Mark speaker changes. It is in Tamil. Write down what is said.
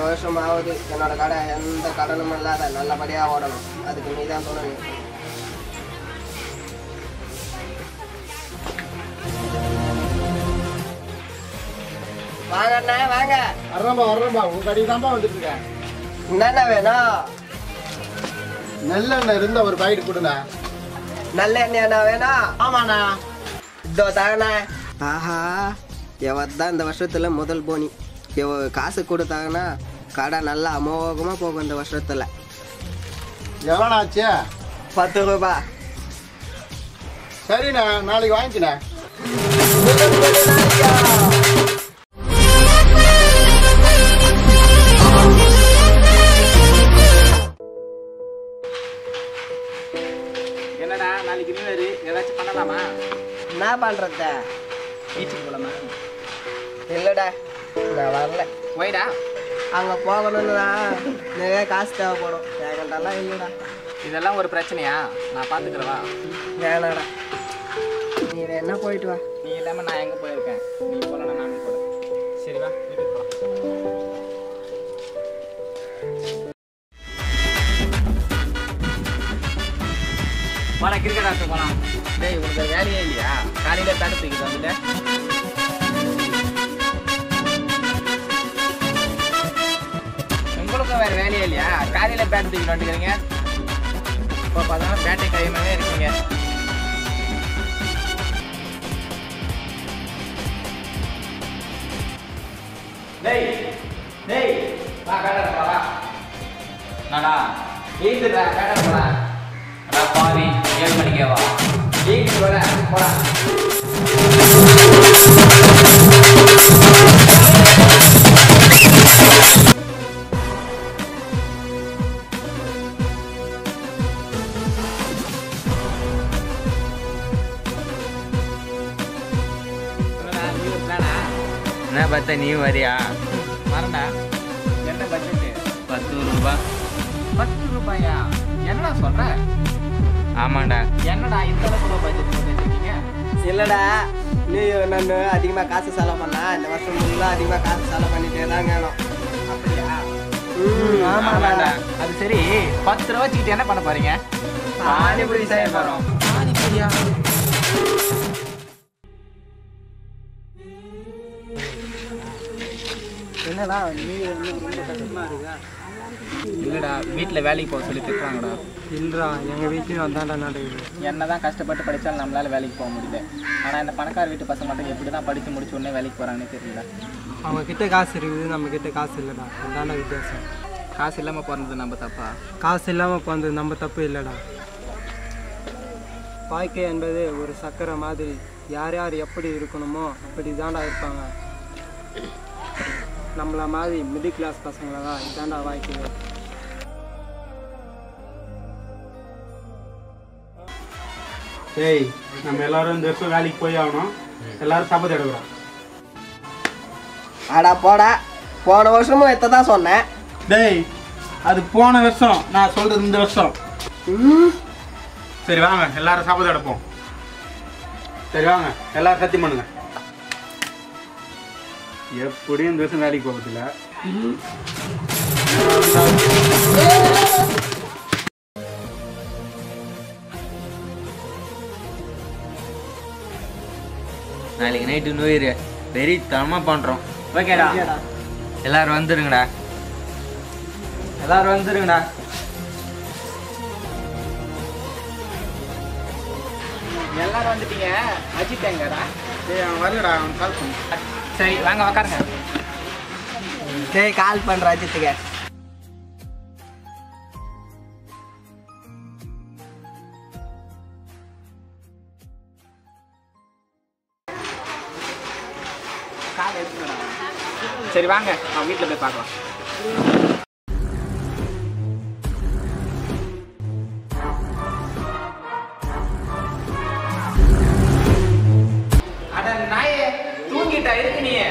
Speaker 1: வருஷம் ஆகுது என்னோட கடை எந்த கடனும் இல்லாத நல்லபடியாக ஓடணும் அதுக்கு நீ தான் துணை நிற்கணும். வாங்க அண்ணா வாங்க
Speaker 2: வர்றேன்பா வர்றேன்பா உங்க கடைக்கு தான்ப்பா வந்துட்டு இருக்கேன்
Speaker 1: என்னென்ன வேணும்
Speaker 2: நல்லெண்ணெய் இருந்தா ஒரு பாக்கெட் கொடுண்ணா
Speaker 1: நல்ல எண்ணெய் வேணும்
Speaker 2: ஆமாண்ணா
Speaker 1: இதோ தாங்கண்ணா ஆஹா எவர் தான் இந்த வருஷத்தில் முதல் போனி எவ காசு கொடுத்தாங்கன்னா கடை நல்லா அமோகமாக போகும் இந்த வருஷத்தில்
Speaker 2: எவ்வளோ ஆச்சு
Speaker 1: பத்து ரூபா
Speaker 2: சரிண்ணா நாளைக்கு வாங்கிக்கிண்ணே
Speaker 3: என்னடா நாளைக்கு நியூ இயர் ஏதாச்சும் பண்ணலாமா
Speaker 1: என்ன பண்ணுறத
Speaker 3: பீச்சுக்கு போலாமா
Speaker 1: இல்லைடா நான் வரல
Speaker 3: ஒய்டா
Speaker 1: அங்கே போகணும்னு தான் நிறைய காசு தேவைப்படும் என்கிட்டலாம் இல்லைடா
Speaker 3: இதெல்லாம் ஒரு பிரச்சனையா நான் பார்த்துக்கிறவா
Speaker 1: வேணாடா நீ என்ன போயிட்டு வா
Speaker 3: நீ இல்லாமல் நான் எங்கே போயிருக்கேன் நீ போகலன்னா நானும் போகிறேன் சரி வா வீட்டுக்கு போகலாம் வாடா கிரிக்கெட் ஆட போகலாம் டேய் உனக்கு வேலையே இல்லையா காலையில் பேட்டு தூக்கிட்டு வந்துட்டு உங்களுக்கும் வேறு வேலையே இல்லையா காலையில் பேட்டு தூக்கிட்டு வந்துக்கிறீங்க இப்போ பார்த்தா பேட்டை கையுமே இருக்கீங்க டேய் டேய் வா பேட்டை வா நாடா ஏந்துடா பேட்டை போடா அடா பாவி ஏழு மணிக்கே வா ஏந்து வர போடா
Speaker 4: என்ன பார்த்தா நீ வரியா
Speaker 3: வரண்டா என்ன பட்ஜெட்
Speaker 4: பத்து ரூபா
Speaker 3: பத்து ரூபாயா என்னடா சொல்ற
Speaker 4: ஆமாண்டா
Speaker 3: என்னடா இந்த அளவுக்கு பட்ஜெட் போட்டு வச்சிருக்கீங்க
Speaker 1: இல்லைடா நீ நான் அதிகமாக காசு செலவு பண்ணா இந்த வருஷம் ஃபுல்லாக அதிகமாக காசு செலவு பண்ணிட்டே தான் வேணும்
Speaker 3: அப்படியா
Speaker 1: ம்
Speaker 3: ஆமாடா அது சரி பத்து ரூபா வச்சுக்கிட்டு என்ன பண்ண போறீங்க
Speaker 1: பானிபூரி செய்ய போகிறோம்
Speaker 3: பானிபூரியா
Speaker 1: என்னடா நீ ரொம்ப கஷ்டமாக இருக்கா
Speaker 3: இல்லடா வீட்டில் வேலைக்கு போக சொல்லி திட்டுறாங்கடா
Speaker 1: இல்லைடா எங்கள் வீட்லேயும் அதான்டா நடக்குது
Speaker 3: என்னதான் கஷ்டப்பட்டு படித்தாலும் நம்மளால வேலைக்கு போக முடியல ஆனால் இந்த பணக்கார வீட்டு பசங்க மட்டும் எப்படி தான் படித்து முடிச்ச உடனே வேலைக்கு போகிறாங்கன்னு தெரியல
Speaker 1: அவங்க கிட்ட காசு இருக்குது நம்ம கிட்ட காசு இல்லைடா அதான வித்தியாசம்
Speaker 3: காசு இல்லாமல் பிறந்தது நம்ம தப்பா
Speaker 1: காசு இல்லாமல் பிறந்தது நம்ம தப்பு இல்லைடா வாழ்க்கை என்பது ஒரு சக்கரை மாதிரி யார் யார் எப்படி இருக்கணுமோ அப்படி தாண்டா இருப்பாங்க நம்மள மாதிரி மிடில் கிளாஸ் பசங்களை தான் இதாண்டா வாழ்க்கை
Speaker 5: டேய் நம்ம எல்லாரும் இந்த வருஷம் வேலைக்கு போய் ஆகணும் எல்லாரும் சபதம் எடுக்கிறோம்
Speaker 1: அடா போடா போன வருஷமும் எத்த தான் சொன்னேன்
Speaker 5: டேய் அது போன வருஷம் நான் சொல்றது இந்த வருஷம் சரி வாங்க எல்லாரும் சபதம் எடுப்போம் சரி வாங்க எல்லாரும் சத்தியம் பண்ணுங்க எப்படியும் இந்த வருஷம் வேலைக்கு போகிறதில்ல
Speaker 4: நாளைக்கு நைட்டு நோயிரு வெறி தரமாக பண்ணுறோம் ஓகேடா எல்லாரும் வந்துருங்கடா எல்லாரும் வந்துருங்கடா
Speaker 3: எல்லாரும் வந்துட்டீங்க அஜித் எங்கடா
Speaker 5: டேய் அவன் வரலடா அவன் கால் பண்ணு
Speaker 3: சரி வாங்க உக்காருங்க
Speaker 1: சரி கால் பண்ணுற அஜித்துக்கு
Speaker 3: கால் எடுத்துக்கடா சரி வாங்க நான் வீட்டில் போய் பார்க்கலாம் அட நாயே தூங்கிட்டா இருக்கு நீ